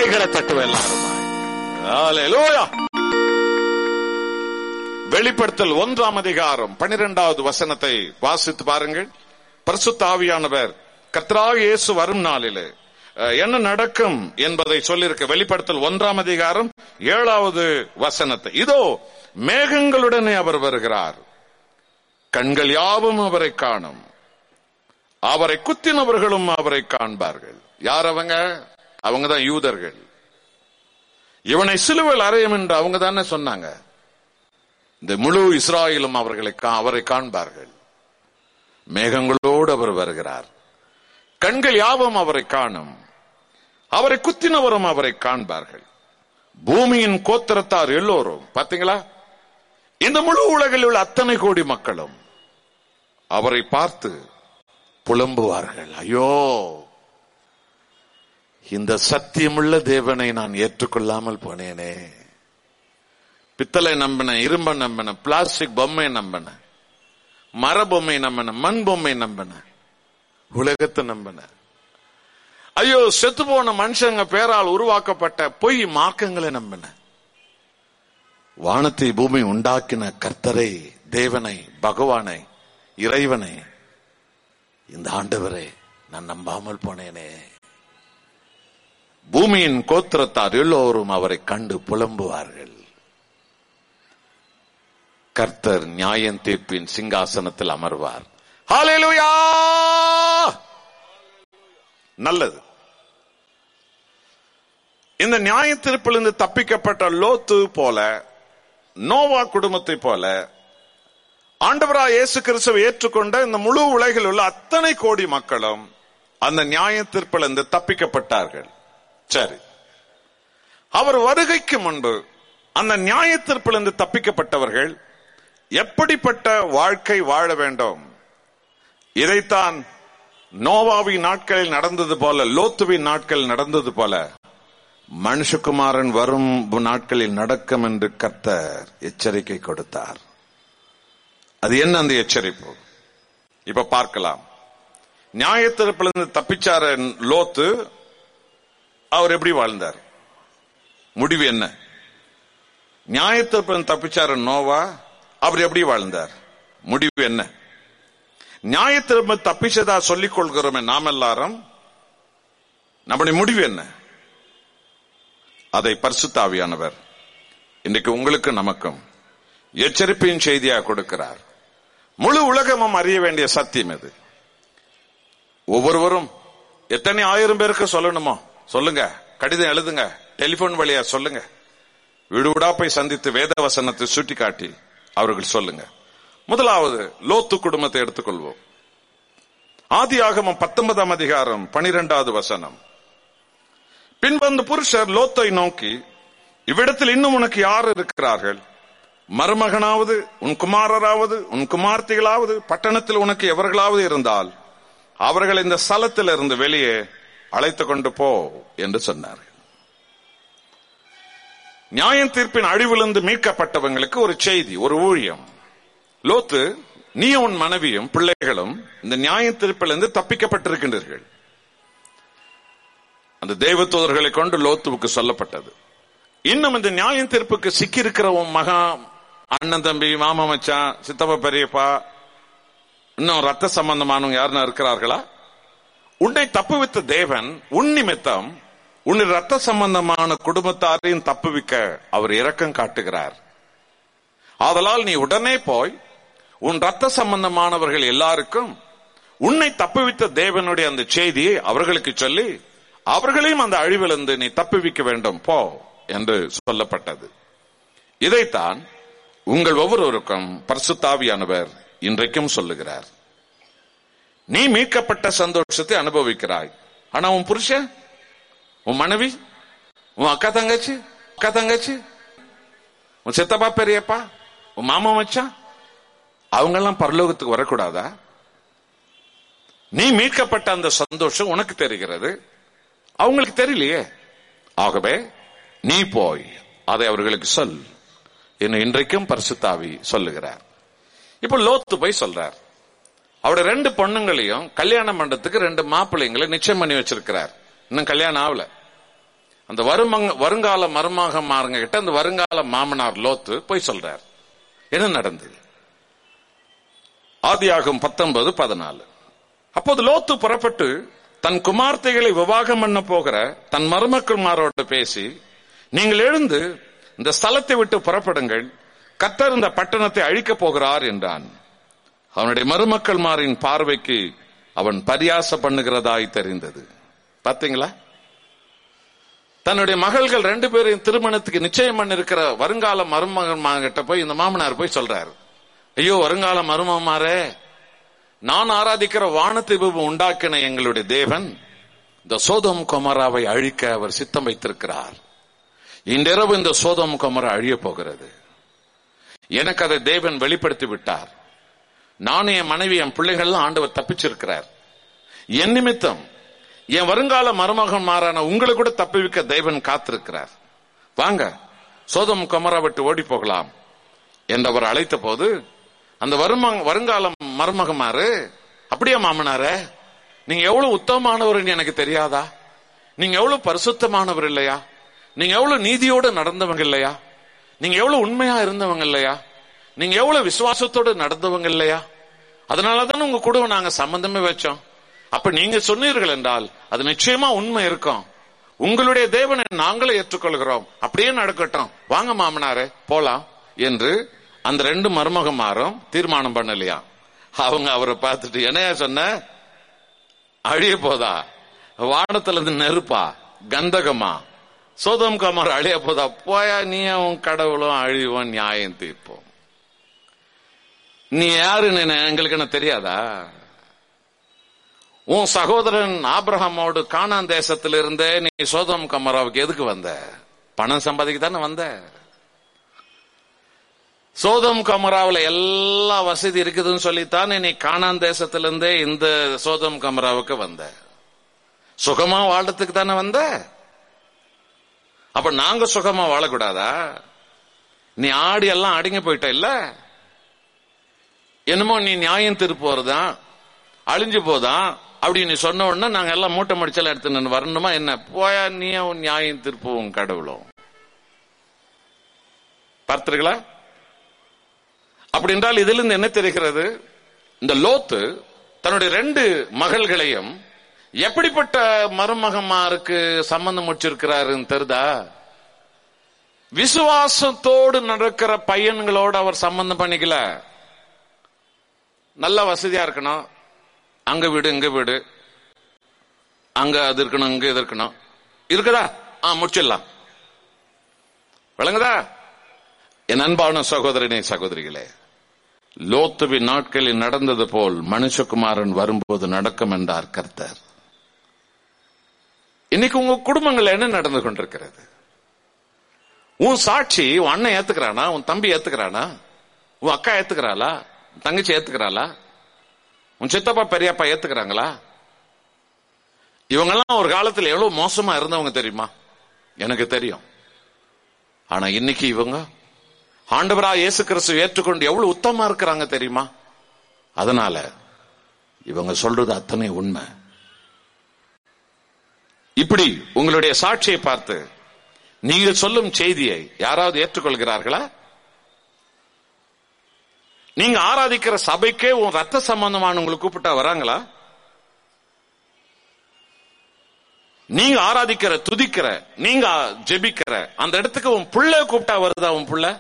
கைகளை தட்டுவோம் எல்லாரும் ஹalleluya வெளிப்படுத்தல் ஒன்றாம் அதிகாரம் பனிரெண்டாவது வசனத்தை வாசித்து பாருங்கள் பரிசுத்த ஆவியானவர் கர்த்தராக இயேசு வரும் நாளிலே அஹ், என்ன நடக்கும் என்பதை சொல்லியிருக்க வெளிப்படுத்தல் ஒன்றாம் அதிகாரம் ஏழாவது வசனத்தை இதோ மேகங்களுடனே அவர் வருகிறார் கண்கள் யாவும் அவரை காணும் அவரை குத்தினவர்களும் அவரை காண்பார்கள் யார் அவங்க அவங்க தான் யூதர்கள் இவனை சிலுவையில் அறையும் என்று அவங்க தானே சொன்னாங்க இந்த முழு இஸ்ராயலும் அவர்களை கா- அவரை காண்பார்கள் மேகங்களோடு அவர் வருகிறார் கண்கள் யாவும் அவரை காணும் அவரை குத்தினவரும் அவரை காண்பார்கள் பூமியின் கோத்திரத்தார் எல்லோரும் பாத்தீங்களா இந்த முழு உலகில் உள்ள அத்தனை கோடி மக்களும் அவரை பார்த்து புலம்புவார்கள் ஐயோ இந்த சத்தியமுள்ள தேவனை நான் ஏற்றுக்கொள்ளாமல் போனேனே பித்தளை நம்பினேன் இரும்ப நம்பினேன் பிளாஸ்டிக் பொம்மை நம்பினேன் மர பொம்மை நம்பினேன் மண் பொம்மை நம்பினேன் உலகத்தை நம்பினேன் ஐயோ செத்து போன மனுஷங்க பேரால் உருவாக்கப்பட்ட பொய் மார்க்கங்களை நம்பினேன் வானத்தை பூமி உண்டாக்கின கர்த்தரை தேவனை பகவானை இறைவனை இந்த ஆண்டவரை நான் நம்பாமல் போனேனே பூமியின் கோத்திரத்தார் எல்லோரும் அவரை கண்டு புலம்புவார்கள் கர்த்தர் நியாயம் தீர்ப்பின் சிங்காசனத்தில் அமர்வார் ஹalleluya நல்லது இந்த நியாய தீர்ப்பிலிருந்து தப்பிக்கப்பட்ட லோத்து போல நோவா குடும்பத்தை போல ஆண்டவராய் இயேசு கிறிஸ்துவை ஏற்றுக்கொண்ட இந்த முழு உலகில் உள்ள அத்தனை கோடி மக்களும் அந்த நியாய தீர்ப்பிலிருந்து தப்பிக்கப்பட்டார்கள் சரி அவர் வருகைக்கு முன்பு அந்த நியாய தீர்ப்பிலிருந்து தப்பிக்கப்பட்டவர்கள் எப்படிப்பட்ட வாழ்க்கை வாழ வேண்டும் இதைத்தான் நோவாவின் நாட்களில் நடந்தது போல லோத்துவின் நாட்களில் நடந்தது போல மனுஷகுமாரன் வரும் நாட்களில் நடக்கும் என்று கர்த்தர் எச்சரிக்கை கொடுத்தார் அது என்ன அந்த எச்சரிப்பு இப்ப பார்க்கலாம் நியாயத்திறப்பிலிருந்து தப்பிச்சார லோத்து அவர் எப்படி வாழ்ந்தார் முடிவு என்ன நியாயத்திறப்பிலிருந்து தப்பிச்சார நோவா அவர் எப்படி வாழ்ந்தார் முடிவு என்ன நியாயத்திறப்பு தப்பிச்சதா சொல்லிக் கொள்கிறோமே நாம் எல்லாரும் நம்முடைய முடிவு என்ன அதை பரிசுத்தாவியானவர் இன்றைக்கு உங்களுக்கு நமக்கும் எச்சரிப்பின் செய்தியாக கொடுக்கிறார் முழு உலகமும் அறிய வேண்டிய சத்தியம் இது ஒவ்வொருவரும் எத்தனை ஆயிரம் பேருக்கு சொல்லணுமோ சொல்லுங்க கடிதம் எழுதுங்க டெலிபோன் வழியா சொல்லுங்க வீடு வீடா போய் சந்தித்து வேத வசனத்தை சுட்டி காட்டி அவர்கள் சொல்லுங்க முதலாவது லோத்து குடும்பத்தை எடுத்துக்கொள்வோம் ஆதி ஆகமம் பத்தொன்பதாம் அதிகாரம் பனிரெண்டாவது வசனம் பின்வந்த புருஷர் லோத்தை நோக்கி இவ்விடத்தில் இன்னும் உனக்கு யார் இருக்கிறார்கள் மருமகனாவது உன் குமாரராவது உன் குமார்த்திகளாவது பட்டணத்தில் உனக்கு எவர்களாவது இருந்தால் அவர்கள் இந்த ஸ்தலத்தில் இருந்து வெளியே அழைத்து கொண்டு போ என்று சொன்னார்கள் நியாயம் தீர்ப்பின் அழிவிலிருந்து மீட்கப்பட்டவங்களுக்கு ஒரு செய்தி ஒரு ஊழியம் லோத்து நீ உன் மனைவியும் பிள்ளைகளும் இந்த நியாய தீர்ப்பிலிருந்து தப்பிக்கப்பட்டிருக்கின்றீர்கள் அந்த தெய்வத்தூதர்களை கொண்டு லோத்துவுக்கு சொல்லப்பட்டது இன்னும் இந்த நியாய தீர்ப்புக்கு சிக்கியிருக்கிற உன் மகா அண்ணன் தம்பி மாமா மச்சான் சித்தப்பா பெரியப்பா இன்னும் ரத்த சம்பந்தமானவங்க யாருன்னா இருக்கிறார்களா உன்னை தப்புவித்த தேவன் உன் நிமித்தம் உன் ரத்த சம்பந்தமான குடும்பத்தாரையும் தப்புவிக்க அவர் இரக்கம் காட்டுகிறார் ஆதலால் நீ உடனே போய் உன் ரத்த சம்பந்தமானவர்கள் எல்லாருக்கும் உன்னை தப்புவித்த தேவனுடைய அந்த செய்தியை அவர்களுக்கு சொல்லி அவர்களையும் அந்த அழிவிலிருந்து நீ தப்புவிக்க வேண்டும் போ என்று சொல்லப்பட்டது இதைத்தான் உங்கள் ஒவ்வொருவருக்கும் பரிசுத்தாவியானவர் இன்றைக்கும் சொல்லுகிறார் நீ மீட்கப்பட்ட சந்தோஷத்தை அனுபவிக்கிறாய் ஆனா உன் புருஷன் உன் மனைவி உன் அக்கா தங்கச்சி அக்கா தங்கச்சி உன் சித்தப்பா பெரியப்பா உன் மாமா மச்சான் அவங்கெல்லாம் பரலோகத்துக்கு வரக்கூடாதா நீ மீட்கப்பட்ட அந்த சந்தோஷம் உனக்கு தெரிகிறது அவங்களுக்கு தெரியலையே ஆகவே நீ போய் அதை அவர்களுக்கு சொல் என்று இன்றைக்கும் பரிசுத்தாவி சொல்லுகிறார் இப்ப லோத்து போய் சொல்றார் அவருடைய ரெண்டு பொண்ணுங்களையும் கல்யாணம் பண்றதுக்கு ரெண்டு மாப்பிள்ளைங்களை நிச்சயம் பண்ணி வச்சிருக்கிறார் இன்னும் கல்யாணம் ஆகல அந்த வருமங்க வருங்கால மருமக மாறுங்க கிட்ட அந்த வருங்கால மாமனார் லோத்து போய் சொல்றார் என்ன நடந்தது ஆதியாகும் பத்தொன்பது பதினாலு அப்போது லோத்து புறப்பட்டு தன் குமார்த்தைகளை விவாகம் பண்ண போகிற தன் மருமக்குமாரோடு பேசி நீங்கள் எழுந்து இந்த ஸ்தலத்தை விட்டு புறப்படுங்கள் கத்தர் இந்த பட்டணத்தை அழிக்கப் போகிறார் என்றான் அவனுடைய மருமக்கள்மாரின் பார்வைக்கு அவன் பரியாச பண்ணுகிறதாய் தெரிந்தது பாத்தீங்களா தன்னுடைய மகள்கள் ரெண்டு பேரையும் திருமணத்துக்கு நிச்சயம் பண்ணிருக்கிற வருங்கால மருமகன் கிட்ட போய் இந்த மாமனார் போய் சொல்றாரு ஐயோ வருங்கால மருமமாரே நான் ஆராதிக்கிற வானத்தை உண்டாக்கின எங்களுடைய தேவன் இந்த சோதம் குமராவை அழிக்க அவர் சித்தம் வைத்திருக்கிறார் இன்றிரவு இந்த சோதம் குமரா அழிய போகிறது எனக்கு அதை தேவன் வெளிப்படுத்தி விட்டார் நானும் என் மனைவி என் பிள்ளைகள் ஆண்டவர் தப்பிச்சிருக்கிறார் என் நிமித்தம் என் வருங்கால மருமகன் மாறான உங்களை கூட தப்பிவிக்க தேவன் காத்திருக்கிறார் வாங்க சோதம் குமரா விட்டு ஓடி போகலாம் என்று அவர் அழைத்த போது அந்த வரும வருங்கால மருமகமாரு அப்படியே மாமனாரே நீங்க எவ்வளவு உத்தமமானவர் எனக்கு தெரியாதா நீங்க எவ்வளவு பரிசுத்தமானவர் இல்லையா நீங்க எவ்வளவு நீதியோடு நடந்தவங்க இல்லையா நீங்க எவ்வளவு உண்மையா இருந்தவங்க இல்லையா நீங்க எவ்வளவு விசுவாசத்தோடு நடந்தவங்க இல்லையா அதனாலதான் உங்க கூட நாங்க சம்பந்தமே வச்சோம் அப்ப நீங்க சொன்னீர்கள் என்றால் அது நிச்சயமா உண்மை இருக்கும் உங்களுடைய தேவனை நாங்களே ஏற்றுக்கொள்கிறோம் அப்படியே நடக்கட்டும் வாங்க மாமனாரே போலாம் என்று அந்த ரெண்டு மருமகமாரும் தீர்மானம் பண்ணலையா அவங்க அவரை பார்த்துட்டு என்னையா சொன்ன அழிய போதா வானத்துல இருந்து நெருப்பா கந்தகமா சோதம் கமர் அழிய போதா போயா நீ உன் கடவுளும் அழிவோம் நியாயம் தீர்ப்போம் நீ யாருன்னு எங்களுக்கு என்ன தெரியாதா உன் சகோதரன் ஆப்ரஹாமோடு கானான் தேசத்தில் இருந்தே நீ சோதம் கமராவுக்கு எதுக்கு வந்த பணம் சம்பாதிக்க தானே வந்த சோதம் கமராவில் எல்லா வசதி இருக்குதுன்னு சொல்லித்தான் நீ கானான் தேசத்திலிருந்தே இந்த சோதம் கமராவுக்கு வந்த சுகமா வாழறதுக்கு தானே வந்த அப்ப நாங்க சுகமா வாழக்கூடாதா நீ ஆடி எல்லாம் அடங்கி போயிட்ட இல்ல என்னமோ நீ நியாயம் திருப்போறதான் அழிஞ்சு போதான் அப்படி நீ சொன்ன உடனே நாங்க எல்லாம் மூட்டை முடிச்செல்லாம் எடுத்து வரணுமா என்ன போயா நீ உன் நியாயம் திருப்புவோம் கடவுளும் பார்த்தீர்களா அப்படி என்றால் இதுல இருந்து என்ன தெரிகிறது இந்த லோத்து தன்னுடைய ரெண்டு மகள்களையும் எப்படிப்பட்ட மருமகமாருக்கு சம்பந்தம் முடிச்சிருக்கிறாருன்னு தெரிதா விசுவாசத்தோடு நடக்கிற பையன்களோடு அவர் சம்பந்தம் பண்ணிக்கல நல்ல வசதியா இருக்கணும் அங்க வீடு இங்க வீடு அங்க அது இருக்கணும் இங்க இது இருக்கணும் இருக்குதா ஆ முடிச்சிடலாம் விளங்குதா என் அன்பான சகோதரனே சகோதரிகளே லோத்துவின் நாட்களில் நடந்தது போல் மனுஷகுமாரன் வரும்போது நடக்கும் என்றார் கர்த்தர் இன்னைக்கு உங்க குடும்பங்கள் என்ன நடந்து கொண்டிருக்கிறது உன் சாட்சி உன் அண்ணன் ஏத்துக்கிறானா உன் தம்பி ஏத்துக்கிறானா உன் அக்கா ஏத்துக்கிறாளா உன் தங்கச்சி ஏத்துக்கிறாளா உன் சித்தப்பா பெரியப்பா ஏத்துக்கிறாங்களா இவங்கெல்லாம் ஒரு காலத்தில் எவ்வளவு மோசமா இருந்தவங்க தெரியுமா எனக்கு தெரியும் ஆனா இன்னைக்கு இவங்க ஆண்டவரா இயேசு கிறிஸ்து ஏற்றுக்கொண்டு எவ்வளவு உத்தமா இருக்கிறாங்க தெரியுமா அதனால இவங்க சொல்றது அத்தனை உண்மை இப்படி உங்களுடைய சாட்சியை பார்த்து நீங்கள் சொல்லும் செய்தியை யாராவது ஏற்றுக்கொள்கிறார்களா நீங்க ஆராதிக்கிற சபைக்கே உன் ரத்த சம்பந்தமான உங்களை கூப்பிட்டா வராங்களா நீங்க ஆராதிக்கிற துதிக்கிற நீங்க ஜெபிக்கிற அந்த இடத்துக்கு உன் புள்ள கூப்பிட்டா வருதா உன் புள்ள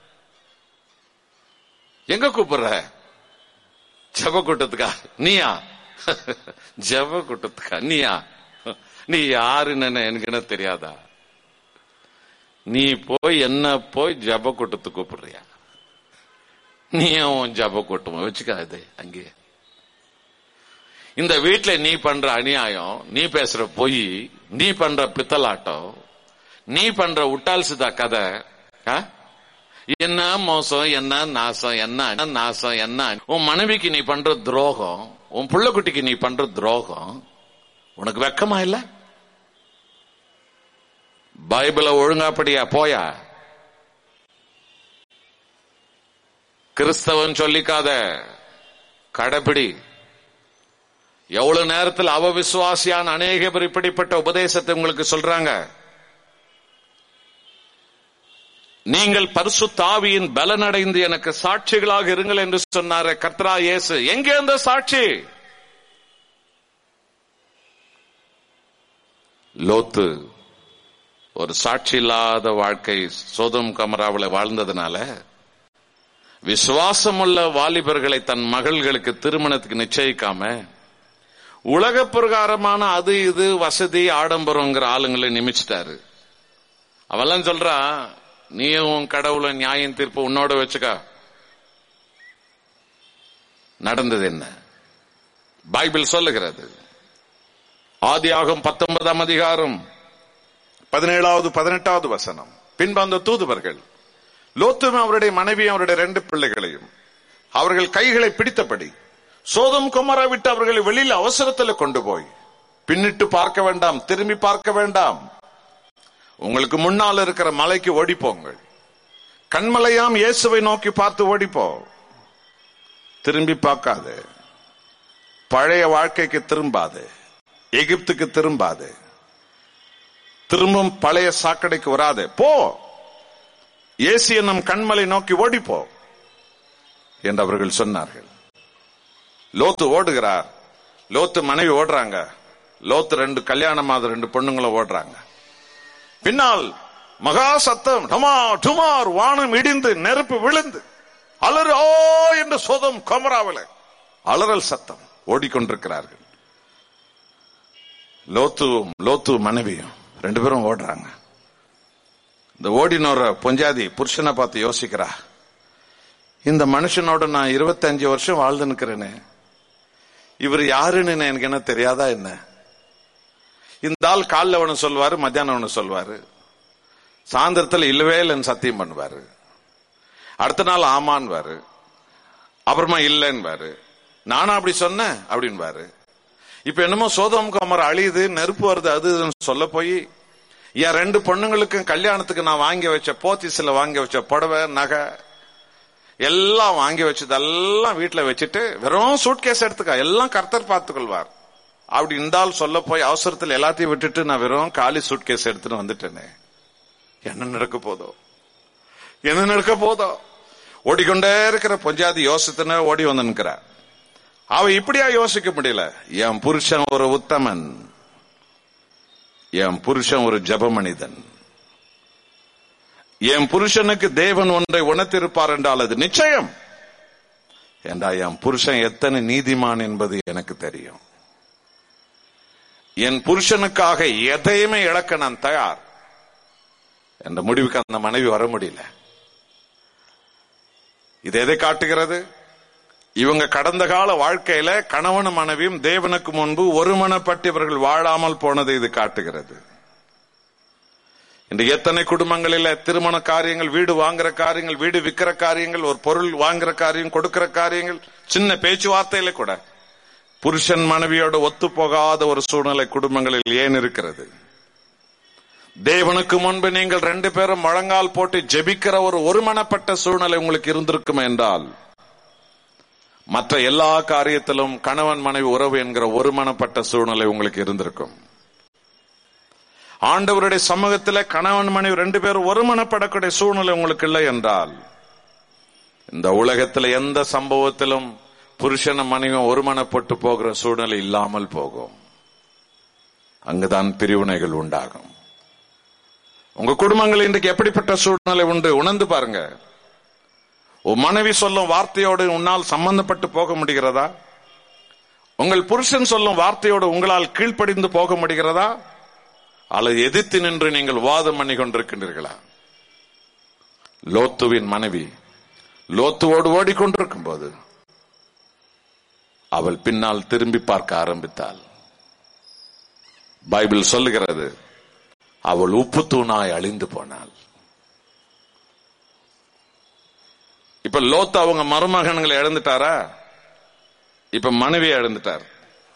எங்க கூப்பிடுற ஜப கூட்டத்துக்கா நீயா ஜப கூட்டத்துக்கா நீயா நீ யாருன்னு எனக்கு என்ன தெரியாதா நீ போய் என்ன போய் ஜப கூட்டத்துக்கு கூப்பிடுறியா நீ உன் ஜப கூட்டம் வச்சுக்காது அங்கே இந்த வீட்டுல நீ பண்ற அநியாயம் நீ பேசுற பொய் நீ பண்ற பித்தலாட்டம் நீ பண்ற உட்டால் சிதா கதை ஆ? என்ன மோசம் என்ன நாசம் என்ன நாசம் என்ன உன் மனைவிக்கு நீ பண்ற துரோகம் உன் புள்ளக்குட்டிக்கு நீ பண்ற துரோகம் உனக்கு வெக்கமா இல்ல பைபிள ஒழுங்காப்படியா போயா கிறிஸ்தவன் சொல்லிக்காத கடைபிடி எவ்வளவு நேரத்தில் அவ விசுவாசியான அநேக பேர் இப்படிப்பட்ட உபதேசத்தை உங்களுக்கு சொல்றாங்க நீங்கள் பரிசுத்தாவியின் பலனடைந்து எனக்கு சாட்சிகளாக இருங்கள் என்று சொன்னார கர்த்தரா இயேசு எங்கே அந்த சாட்சி லோத்து ஒரு சாட்சி இல்லாத வாழ்க்கை சோதம் கமராவில் வாழ்ந்ததுனால விசுவாசமுள்ள வாலிபர்களை தன் மகள்களுக்கு திருமணத்துக்கு நிச்சயிக்காம உலக பிரகாரமான அது இது வசதி ஆடம்பரங்கிற ஆளுங்களை நிமிச்சிட்டாரு அவெல்லாம் சொல்றா நீயும் உன் கடவுளை நியாயம் தீர்ப்பு உன்னோட வச்சுக்க நடந்தது என்ன பைபிள் சொல்லுகிறது ஆதியாகும் பத்தொன்பதாம் அதிகாரம் பதினேழாவது பதினெட்டாவது வசனம் பின்பு அந்த தூதுவர்கள் லோத்தும் அவருடைய மனைவி அவருடைய ரெண்டு பிள்ளைகளையும் அவர்கள் கைகளை பிடித்தபடி சோதம் குமாரா விட்டு அவர்களை வெளியில் அவசரத்தில் கொண்டு போய் பின்னிட்டு பார்க்க வேண்டாம் திரும்பி பார்க்க வேண்டாம் உங்களுக்கு முன்னால் இருக்கிற மலைக்கு ஓடிப்போங்கள் கண்மலையாம் இயேசுவை நோக்கி பார்த்து ஓடிப்போ திரும்பி பார்க்காது பழைய வாழ்க்கைக்கு திரும்பாது எகிப்துக்கு திரும்பாது திரும்பும் பழைய சாக்கடைக்கு வராது போ ஏசிய நம் கண்மலை நோக்கி ஓடிப்போ என்று அவர்கள் சொன்னார்கள் லோத்து ஓடுகிறார் லோத்து மனைவி ஓடுறாங்க லோத்து ரெண்டு கல்யாணமாத ரெண்டு பொண்ணுங்களும் ஓடுறாங்க பின்னால் மகா சத்தம் டமா டுமார் வானம் இடிந்து நெருப்பு விழுந்து அலறு ஓ என்று சோதம் கொமராவில அலறல் சத்தம் ஓடிக்கொண்டிருக்கிறார்கள் லோத்துவும் லோத்து மனைவியும் ரெண்டு பேரும் ஓடுறாங்க இந்த ஓடினோர பொஞ்சாதி புருஷனை பார்த்து யோசிக்கிறா இந்த மனுஷனோட நான் இருபத்தஞ்சு வருஷம் வாழ்ந்து நிக்கிறேனே இவர் யாருன்னு எனக்கு என்ன தெரியாதா என்ன இந்த ஆள் காலில் ஒன்று சொல்வாரு மத்தியானம் ஒன்று சொல்வாரு சாயந்தரத்தில் இல்லவே இல்லைன்னு சத்தியம் பண்ணுவாரு அடுத்த நாள் ஆமான்வாரு அப்புறமா இல்லைன்னுவாரு நானும் அப்படி சொன்னேன் அப்படின்வாரு இப்ப என்னமோ சோதம் காமர் அழியுது நெருப்பு வருது அது இதுன்னு சொல்ல போய் என் ரெண்டு பொண்ணுங்களுக்கும் கல்யாணத்துக்கு நான் வாங்கி வச்ச போத்தீஸ்ல வாங்கி வச்ச புடவை நகை எல்லாம் வாங்கி வச்சதெல்லாம் வீட்டுல வச்சுட்டு வெறும் சூட்கேஸ் எடுத்துக்க எல்லாம் கர்த்தர் பார்த்துக்கொள்வார் அப்படி இருந்தால் சொல்ல போய் அவசரத்தில் எல்லாத்தையும் விட்டுட்டு நான் வெறும் காலி சூட்கேஸ் எடுத்துட்டு வந்துட்டேனே என்ன நடக்க போதோ என்ன நடக்க போதோ ஓடிக்கொண்டே இருக்கிற பொஞ்சாதி யோசித்துன ஓடி வந்து நிற்கிறார் அவ இப்படியா யோசிக்க முடியல என் புருஷன் ஒரு உத்தமன் என் புருஷன் ஒரு ஜப மனிதன் என் புருஷனுக்கு தேவன் ஒன்றை உணர்த்திருப்பார் என்றால் அது நிச்சயம் என்றா என் புருஷன் எத்தனை நீதிமான் என்பது எனக்கு தெரியும் என் புருஷனுக்காக எதையுமே இழக்க நான் தயார் என்ற முடிவுக்கு அந்த மனைவி வர முடியல இது எதை காட்டுகிறது இவங்க கடந்த கால வாழ்க்கையில கணவனும் மனைவியும் தேவனுக்கு முன்பு ஒருமனப்பட்டு இவர்கள் வாழாமல் போனதை இது காட்டுகிறது இன்று எத்தனை குடும்பங்களில திருமண காரியங்கள் வீடு வாங்குற காரியங்கள் வீடு விற்கிற காரியங்கள் ஒரு பொருள் வாங்குற காரியம் கொடுக்கிற காரியங்கள் சின்ன பேச்சுவார்த்தையில கூட புருஷன் மனைவியோட ஒத்து போகாத ஒரு சூழ்நிலை குடும்பங்களில் ஏன் இருக்கிறது தேவனுக்கு முன்பு நீங்கள் ரெண்டு பேரும் முழங்கால் போட்டு ஜெபிக்கிற ஒரு ஒருமனப்பட்ட சூழ்நிலை உங்களுக்கு இருந்திருக்கும் என்றால் மற்ற எல்லா காரியத்திலும் கணவன் மனைவி உறவு என்கிற ஒருமனப்பட்ட சூழ்நிலை உங்களுக்கு இருந்திருக்கும் ஆண்டவருடைய சமூகத்தில் கணவன் மனைவி ரெண்டு பேரும் ஒருமனப்படக்கூடிய சூழ்நிலை உங்களுக்கு இல்லை என்றால் இந்த உலகத்தில் எந்த சம்பவத்திலும் புருஷன மனைவியும் ஒருமனப்பட்டு போகிற சூழ்நிலை இல்லாமல் போகும் அங்குதான் பிரிவினைகள் உண்டாகும் உங்க குடும்பங்கள் இன்றைக்கு எப்படிப்பட்ட சூழ்நிலை உண்டு உணர்ந்து பாருங்க உன் மனைவி சொல்லும் வார்த்தையோடு உன்னால் சம்பந்தப்பட்டு போக முடிகிறதா உங்கள் புருஷன் சொல்லும் வார்த்தையோடு உங்களால் கீழ்ப்படிந்து போக முடிகிறதா அல்லது எதிர்த்து நின்று நீங்கள் வாதம் பண்ணி கொண்டிருக்கின்றீர்களா லோத்துவின் மனைவி லோத்துவோடு ஓடிக்கொண்டிருக்கும் போது அவள் பின்னால் திரும்பி பார்க்க ஆரம்பித்தாள் பைபிள் சொல்லுகிறது அவள் உப்பு தூணாய் அழிந்து போனாள் இப்ப லோத்து அவங்க மருமகன்களை இழந்துட்டாரா இப்ப மனைவி இழந்துட்டார்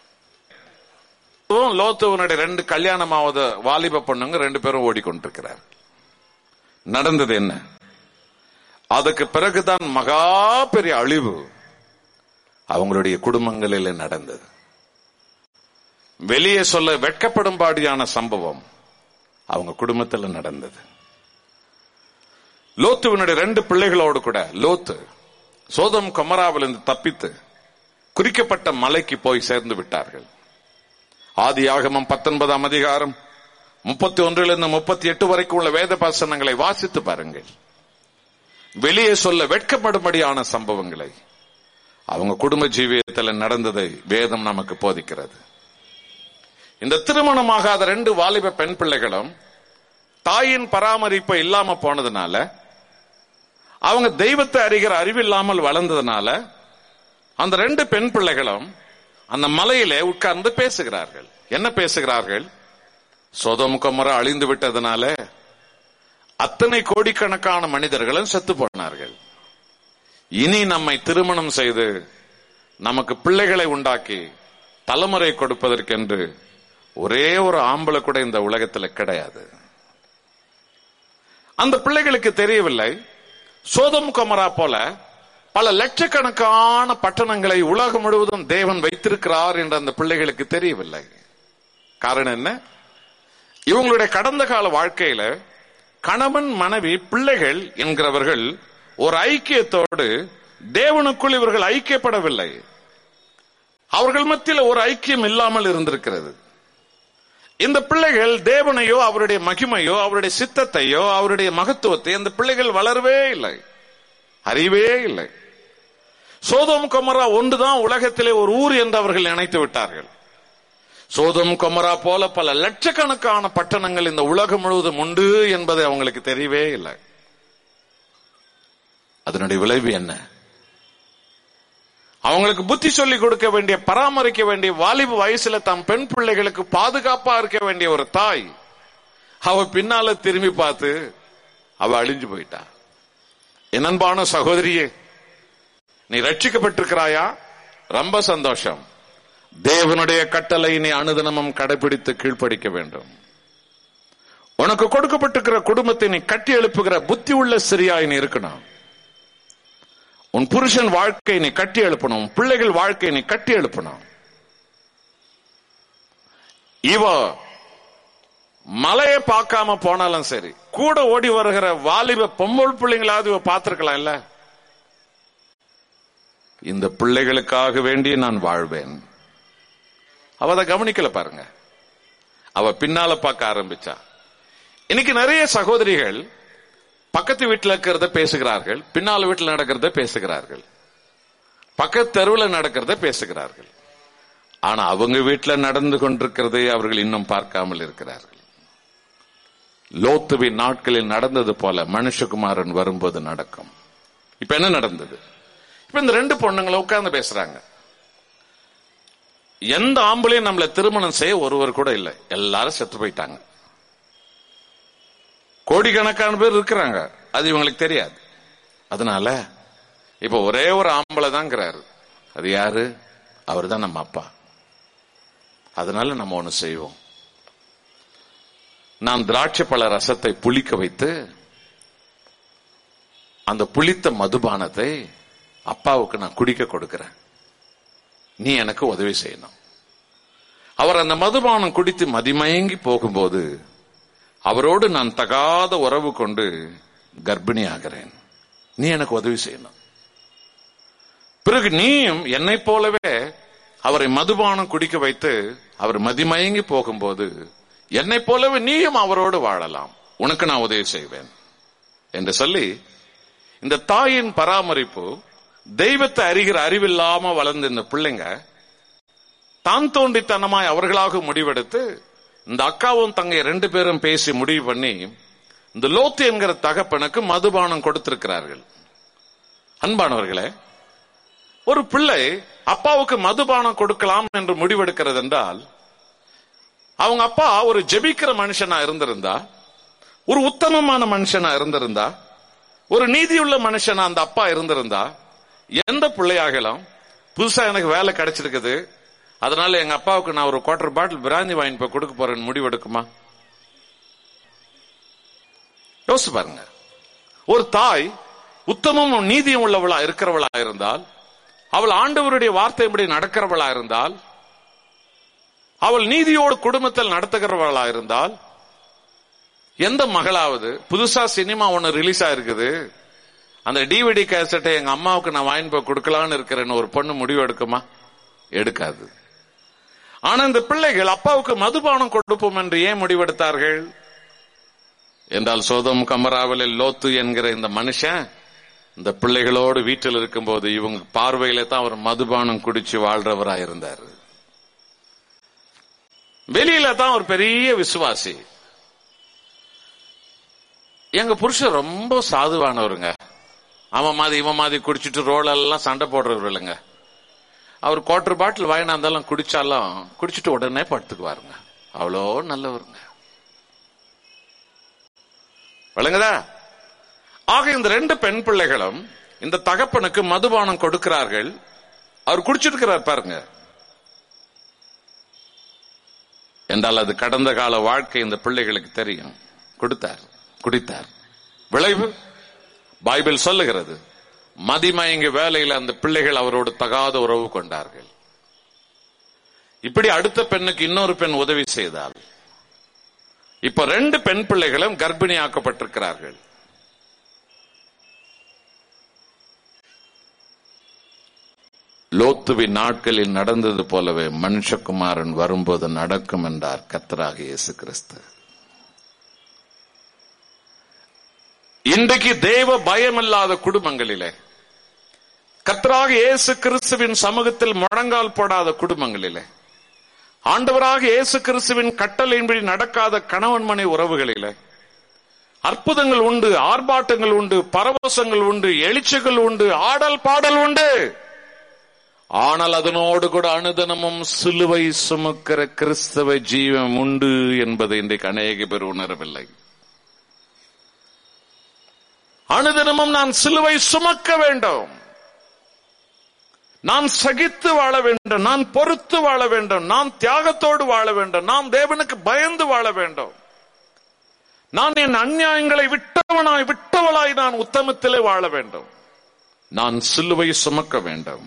லோத்துவனுடைய ரெண்டு கல்யாணமாவது வாலிப பொண்ணுங்க ரெண்டு பேரும் ஓடிக்கொண்டிருக்கிறார் நடந்தது என்ன அதுக்கு பிறகுதான் மகா பெரிய அழிவு அவங்களுடைய குடும்பங்களில் நடந்தது வெளியே சொல்ல வெட்கப்படும்பாடியான சம்பவம் அவங்க குடும்பத்தில் நடந்தது லோத்துவினுடைய ரெண்டு பிள்ளைகளோடு கூட லோத்து சோதம் கொமராவிலிருந்து தப்பித்து குறிக்கப்பட்ட மலைக்கு போய் சேர்ந்து விட்டார்கள் ஆதி ஆகமம் பத்தொன்பதாம் அதிகாரம் முப்பத்தி ஒன்றிலிருந்து முப்பத்தி எட்டு வரைக்கும் உள்ள வேத பாசனங்களை வாசித்து பாருங்கள் வெளியே சொல்ல வெட்கப்படும்படியான சம்பவங்களை அவங்க குடும்ப ஜீவியத்தில் நடந்ததை வேதம் நமக்கு போதிக்கிறது இந்த திருமணமாகாத ரெண்டு வாலிப பெண் பிள்ளைகளும் தாயின் பராமரிப்பு இல்லாம போனதுனால அவங்க தெய்வத்தை அறிகிற அறிவில்லாமல் வளர்ந்ததுனால அந்த ரெண்டு பெண் பிள்ளைகளும் அந்த மலையிலே உட்கார்ந்து பேசுகிறார்கள் என்ன பேசுகிறார்கள் சொதமுகமுறை அழிந்து விட்டதுனால அத்தனை கோடிக்கணக்கான மனிதர்களும் செத்து போனார்கள் இனி நம்மை திருமணம் செய்து நமக்கு பிள்ளைகளை உண்டாக்கி தலைமுறை கொடுப்பதற்கென்று ஒரே ஒரு ஆம்பளை கூட இந்த உலகத்தில் கிடையாது அந்த பிள்ளைகளுக்கு தெரியவில்லை சோதம் குமரா போல பல லட்சக்கணக்கான பட்டணங்களை உலகம் முழுவதும் தேவன் வைத்திருக்கிறார் என்று அந்த பிள்ளைகளுக்கு தெரியவில்லை காரணம் என்ன இவங்களுடைய கடந்த கால வாழ்க்கையில கணவன் மனைவி பிள்ளைகள் என்கிறவர்கள் ஒரு ஐக்கியத்தோடு தேவனுக்குள் இவர்கள் ஐக்கியப்படவில்லை அவர்கள் மத்தியில் ஒரு ஐக்கியம் இல்லாமல் இருந்திருக்கிறது இந்த பிள்ளைகள் தேவனையோ அவருடைய மகிமையோ அவருடைய சித்தத்தையோ அவருடைய மகத்துவத்தை அந்த பிள்ளைகள் வளரவே இல்லை அறிவே இல்லை சோதம் கொமரா ஒன்றுதான் உலகத்திலே ஒரு ஊர் என்று அவர்கள் நினைத்து விட்டார்கள் சோதம் கொமரா போல பல லட்சக்கணக்கான பட்டணங்கள் இந்த உலகம் முழுவதும் உண்டு என்பது அவங்களுக்கு தெரியவே இல்லை அதனுடைய விளைவு என்ன அவங்களுக்கு புத்தி சொல்லி கொடுக்க வேண்டிய பராமரிக்க வேண்டிய வாலிப வயசுல தம் பெண் பிள்ளைகளுக்கு பாதுகாப்பா இருக்க வேண்டிய ஒரு தாய் அவ பின்னால திரும்பி பார்த்து அவ அழிஞ்சு போயிட்டா என் அன்பான சகோதரியே நீ ரட்சிக்கப்பட்டிருக்கிறாயா ரொம்ப சந்தோஷம் தேவனுடைய கட்டளை நீ அனுதினமும் கடைபிடித்து கீழ்ப்படிக்க வேண்டும் உனக்கு கொடுக்கப்பட்டிருக்கிற குடும்பத்தை நீ கட்டி எழுப்புகிற புத்தி உள்ள சிறியாய் நீ இருக்கணும் உன் புருஷன் வாழ்க்கை நீ கட்டி எழுப்பணும் உன் பிள்ளைகள் வாழ்க்கை நீ கட்டி எழுப்பணும் இவ மலையை பார்க்காம போனாலும் சரி கூட ஓடி வருகிற வாலிப பொம்பள் பிள்ளைங்களாவது இவ பார்த்திருக்கலாம் இல்ல இந்த பிள்ளைகளுக்காக வேண்டி நான் வாழ்வேன் அவ அதை கவனிக்கல பாருங்க அவ பின்னால பார்க்க ஆரம்பிச்சா இன்னைக்கு நிறைய சகோதரிகள் பக்கத்து வீட்டில் இருக்கிறத பேசுகிறார்கள் பின்னால் வீட்டில் நடக்கிறத பேசுகிறார்கள் பக்கத்து தெருவில் நடக்கிறத பேசுகிறார்கள் ஆனா அவங்க வீட்டில் நடந்து கொண்டிருக்கிறதை அவர்கள் இன்னும் பார்க்காமல் இருக்கிறார்கள் லோத்துவின் நாட்களில் நடந்தது போல மனுஷகுமாரன் வரும்போது நடக்கும் இப்ப என்ன நடந்தது இப்ப இந்த ரெண்டு பொண்ணுங்களை உட்கார்ந்து பேசுறாங்க எந்த ஆம்பளையும் நம்மளை திருமணம் செய்ய ஒருவர் கூட இல்லை எல்லாரும் செத்து போயிட்டாங்க கோடிக்கணக்கான பேர் இருக்கிறாங்க அது இவங்களுக்கு தெரியாது அதனால இப்ப ஒரே ஒரு ஆம்பளை தான்ங்கிறாரு அது யாரு அவர் தான் நம்ம அப்பா அதனால நம்ம ஒண்ணு செய்வோம் நான் திராட்சை பழ ரசத்தை புளிக்க வைத்து அந்த புளித்த மதுபானத்தை அப்பாவுக்கு நான் குடிக்க கொடுக்கிறேன் நீ எனக்கு உதவி செய்யணும் அவர் அந்த மதுபானம் குடித்து மதிமயங்கி போகும்போது அவரோடு நான் தகாத உறவு கொண்டு கர்ப்பிணி ஆகிறேன் நீ எனக்கு உதவி செய்யணும் பிறகு நீயும் என்னை போலவே அவரை மதுபானம் குடிக்க வைத்து அவர் மதிமயங்கி போகும்போது என்னை போலவே நீயும் அவரோடு வாழலாம் உனக்கு நான் உதவி செய்வேன் என்று சொல்லி இந்த தாயின் பராமரிப்பு தெய்வத்தை அறிகிற அறிவில்லாம வளர்ந்த இந்த பிள்ளைங்க தான் தோண்டித்தனமாய் அவர்களாக முடிவெடுத்து இந்த அக்காவும் தங்கை ரெண்டு பேரும் பேசி முடிவு பண்ணி இந்த லோத்து என்கிற தகப்பனுக்கு மதுபானம் கொடுத்திருக்கிறார்கள் அன்பானவர்களே ஒரு பிள்ளை அப்பாவுக்கு மதுபானம் கொடுக்கலாம் என்று முடிவெடுக்கிறது என்றால் அவங்க அப்பா ஒரு ஜெபிக்கிற மனுஷனா இருந்திருந்தா ஒரு உத்தமமான மனுஷனா இருந்திருந்தா ஒரு நீதியுள்ள மனுஷனா அந்த அப்பா இருந்திருந்தா எந்த பிள்ளையாகலாம் புதுசா எனக்கு வேலை கிடைச்சிருக்குது அதனால எங்க அப்பாவுக்கு நான் ஒரு குவார்டர் பாட்டில் பிராந்தி வாங்கி போய் கொடுக்க போறேன்னு முடிவெடுக்குமா யோசிச்சு பாருங்க ஒரு தாய் உத்தமமும் நீதியும் உள்ளவளா இருக்கிறவளா இருந்தால் அவள் ஆண்டவருடைய வார்த்தைப்படி நடக்கிறவளா இருந்தால் அவள் நீதியோடு குடும்பத்தில் நடத்துகிறவளா இருந்தால் எந்த மகளாவது புதுசா சினிமா ஒண்ணு ரிலீஸ் ஆயிருக்குது அந்த டிவிடி கேசட்டை எங்க அம்மாவுக்கு நான் வாங்கி போய் கொடுக்கலான்னு இருக்கிறேன்னு ஒரு பொண்ணு முடிவு எடுக்குமா எடுக்காது ஆனா இந்த பிள்ளைகள் அப்பாவுக்கு மதுபானம் கொடுப்போம் என்று ஏன் முடிவெடுத்தார்கள் என்றால் சோதம் கமராவலில் லோத்து என்கிற இந்த மனுஷன் இந்த பிள்ளைகளோடு வீட்டில் இருக்கும்போது இவங்க பார்வையில தான் அவர் மதுபானம் குடிச்சு வாழ்றவரா இருந்தார் வெளியில தான் ஒரு பெரிய விசுவாசி எங்க புருஷன் ரொம்ப சாதுவானவருங்க அவன் மாதிரி இவன் மாதிரி குடிச்சிட்டு ரோல் எல்லாம் சண்டை போடுறவர் இல்லைங்க அவர் குவார்டர் பாட்டில் வாங்கினா இருந்தாலும் குடிச்சாலும் குடிச்சிட்டு உடனே படுத்துக்குவாருங்க அவ்வளோ நல்லவருங்க விளங்குதா ஆக இந்த ரெண்டு பெண் பிள்ளைகளும் இந்த தகப்பனுக்கு மதுபானம் கொடுக்கிறார்கள் அவர் குடிச்சிருக்கிறார் பாருங்க என்றால் அது கடந்த கால வாழ்க்கை இந்த பிள்ளைகளுக்கு தெரியும் கொடுத்தார் குடித்தார் விளைவு பைபிள் சொல்லுகிறது மதிமயங்க வேலையில் அந்த பிள்ளைகள் அவரோடு தகாத உறவு கொண்டார்கள் இப்படி அடுத்த பெண்ணுக்கு இன்னொரு பெண் உதவி செய்தால் இப்ப ரெண்டு பெண் பிள்ளைகளும் கர்ப்பிணியாக்கப்பட்டிருக்கிறார்கள் லோத்துவின் நாட்களில் நடந்தது போலவே மனுஷகுமாரன் வரும்போது நடக்கும் என்றார் கத்தராக இயேசு கிறிஸ்து இன்றைக்கு தேவ பயமில்லாத குடும்பங்களிலே கத்தராக இயேசு கிறிஸ்துவின் சமூகத்தில் முழங்கால் போடாத குடும்பங்களிலே ஆண்டவராக இயேசு கிறிஸ்துவின் கட்டளையின்படி நடக்காத கணவன் மனை உறவுகளிலே அற்புதங்கள் உண்டு ஆர்ப்பாட்டங்கள் உண்டு பரவசங்கள் உண்டு எழுச்சிகள் உண்டு ஆடல் பாடல் உண்டு ஆனால் அதனோடு கூட அனுதனமும் சிலுவை சுமக்கிற கிறிஸ்தவ ஜீவம் உண்டு என்பதை இன்றைக்கு அநேக பேர் உணரவில்லை அனுதினமும் நான் சிலுவை சுமக்க வேண்டும் நான் சகித்து வாழ வேண்டும் நான் பொறுத்து வாழ வேண்டும் நான் தியாகத்தோடு வாழ வேண்டும் நான் தேவனுக்கு பயந்து வாழ வேண்டும் நான் என் அந்நியாயங்களை விட்டவனாய் விட்டவளாய் நான் உத்தமத்திலே வாழ வேண்டும் நான் சிலுவை சுமக்க வேண்டும்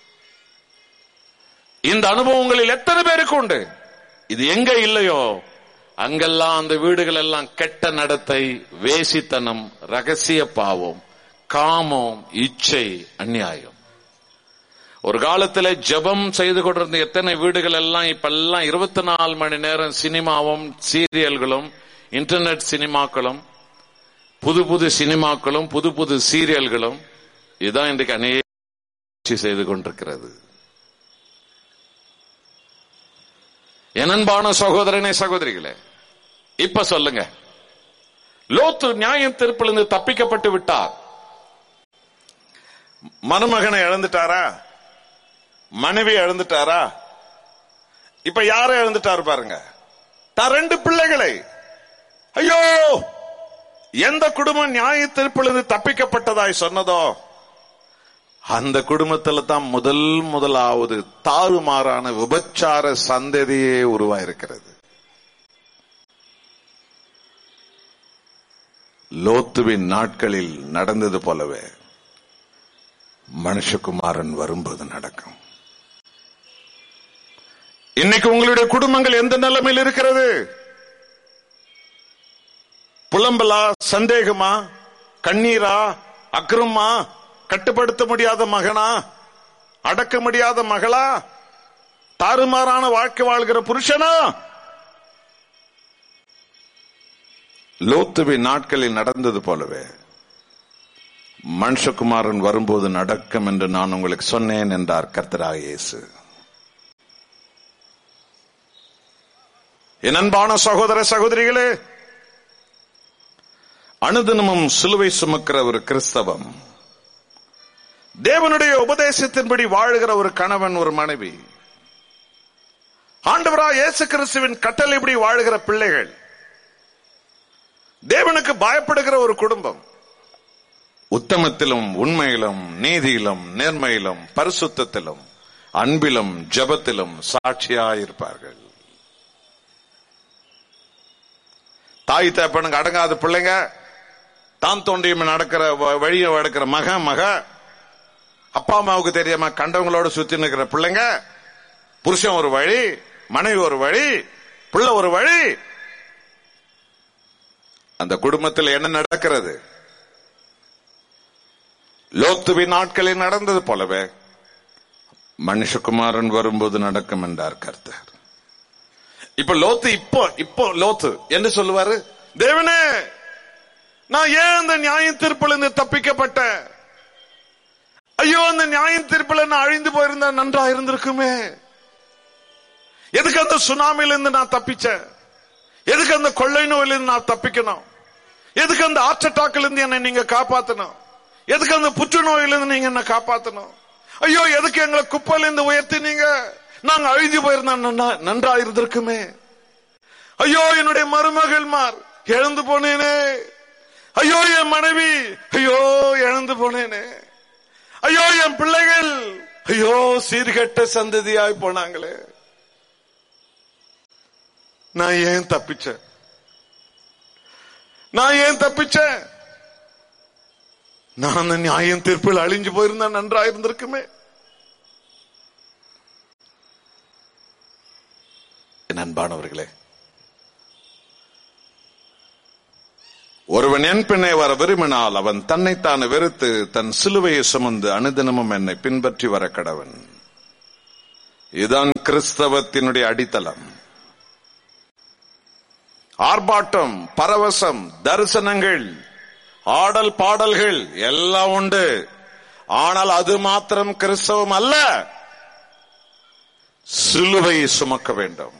இந்த அனுபவங்களில் எத்தனை பேருக்கு உண்டு இது எங்க இல்லையோ அங்கெல்லாம் அந்த வீடுகள் எல்லாம் கெட்ட நடத்தை வேசித்தனம் ரகசிய பாவம் காமம் இச்சை அந்நியாயம் ஒரு காலத்துல ஜெபம் செய்து கொண்டிருந்த எத்தனை வீடுகள் எல்லாம் இப்ப எல்லாம் இருபத்தி நாலு மணி நேரம் சினிமாவும் சீரியல்களும் இன்டர்நெட் சினிமாக்களும் புது புது சினிமாக்களும் புது புது சீரியல்களும் இதுதான் இன்றைக்கு அநேக செய்து கொண்டிருக்கிறது எனன்பான சகோதரனே சகோதரிகளே இப்ப சொல்லுங்க லோத்து நியாயம் தீர்ப்பிலிருந்து தப்பிக்கப்பட்டு விட்டார் மருமகனை இழந்துட்டாரா மனைவி இழந்துட்டாரா இப்ப யார இழந்துட்டாரு பாருங்க தான் ரெண்டு பிள்ளைகளை ஐயோ எந்த குடும்பம் நியாய தீர்ப்பிலிருந்து தப்பிக்கப்பட்டதாய் சொன்னதோ அந்த குடும்பத்துல தான் முதல் முதலாவது தாறுமாறான விபச்சார சந்ததியே உருவாயிருக்கிறது லோத்துவின் நாட்களில் நடந்தது போலவே மனுஷகுமாரன் வரும்போது நடக்கும் இன்னைக்கு உங்களுடைய குடும்பங்கள் எந்த நிலைமையில் இருக்கிறது புலம்பலா சந்தேகமா கண்ணீரா அக்ரமா கட்டுப்படுத்த முடியாத மகனா அடக்க முடியாத மகளா தாறுமாறான வாழ்க்கை வாழ்கிற புருஷனா லோத்துவின் நாட்களில் நடந்தது போலவே மனுஷகுமாரன் வரும்போது நடக்கும் என்று நான் உங்களுக்கு சொன்னேன் என்றார் கர்த்தராக இயேசு என் அன்பான சகோதர சகோதரிகளே அனுதினமும் சிலுவை சுமக்கிற ஒரு கிறிஸ்தவம் தேவனுடைய உபதேசத்தின்படி வாழுகிற ஒரு கணவன் ஒரு மனைவி ஆண்டவரா இயேசு கிறிஸ்துவின் கட்டளைப்படி வாழுகிற பிள்ளைகள் தேவனுக்கு பயப்படுகிற ஒரு குடும்பம் உத்தமத்திலும் உண்மையிலும் நீதியிலும் நேர்மையிலும் பரிசுத்தத்திலும் அன்பிலும் ஜபத்திலும் சாட்சியாயிருப்பார்கள் தாய் தப்பனுக்கு அடங்காத பிள்ளைங்க தான் தோண்டியும் நடக்கிற வழியை நடக்கிற மக மக அப்பா அம்மாவுக்கு தெரியாம கண்டவங்களோட சுத்தி நிற்கிற பிள்ளைங்க புருஷன் ஒரு வழி மனைவி ஒரு வழி பிள்ளை ஒரு வழி அந்த குடும்பத்தில் என்ன நடக்கிறது லோத்துவின் நாட்களில் நடந்தது போலவே மனுஷகுமாரன் வரும்போது நடக்கும் என்றார் கர்த்தர் இப்ப லோத்து இப்போ இப்போ லோத்து என்ன சொல்லுவாரு தேவனே நான் ஏன் அந்த நியாய தீர்ப்பில் இருந்து தப்பிக்கப்பட்டேன் ஐயோ அந்த நியாய தீர்ப்பில் நான் அழிந்து போயிருந்தா நன்றா இருந்திருக்குமே எதுக்கு அந்த சுனாமில இருந்து நான் தப்பிச்சேன் எதுக்கு அந்த கொள்ளை நோயில இருந்து நான் தப்பிக்கணும் எதுக்கு அந்த ஹார்ட் அட்டாக்ல இருந்து என்னை நீங்க காப்பாத்தணும் எதுக்கு அந்த புற்றுநோயில இருந்து நீங்க என்ன காப்பாத்தணும் ஐயோ எதுக்கு எங்களை குப்பையில இருந்து உயர்த்தினீங்க நாங்க அழிஞ்சு போயிருந்தா நன்னா- நன்றா இருந்திருக்குமே ஐயோ என்னுடைய மருமகள்மார் இழந்து போனேனே ஐயோ என் மனைவி ஐயோ இழந்து போனேனே ஐயோ என் பிள்ளைகள் ஐயோ சீர்கெட்ட சந்ததியாய் போனாங்களே நான் ஏன் தப்பிச்சேன் நான் ஏன் தப்பிச்சேன் நான் அந்த நியாயம் தீர்ப்பில் அழிஞ்சு போயிருந்தா நன்றா இருந்திருக்குமே என் அன்பானவர்களே ஒருவன் என் பின்னே வர விரும்பினால் அவன் தன்னைத்தான் வெறுத்து தன் சிலுவையை சுமந்து அனுதினமும் என்னை பின்பற்றி வர கடவன் இதுதான் கிறிஸ்தவத்தினுடைய அடித்தளம் ஆர்ப்பாட்டம் பரவசம் தரிசனங்கள் ஆடல் பாடல்கள் எல்லாம் உண்டு ஆனால் அது மாத்திரம் கிறிஸ்தவம் அல்ல சிலுவை சுமக்க வேண்டும்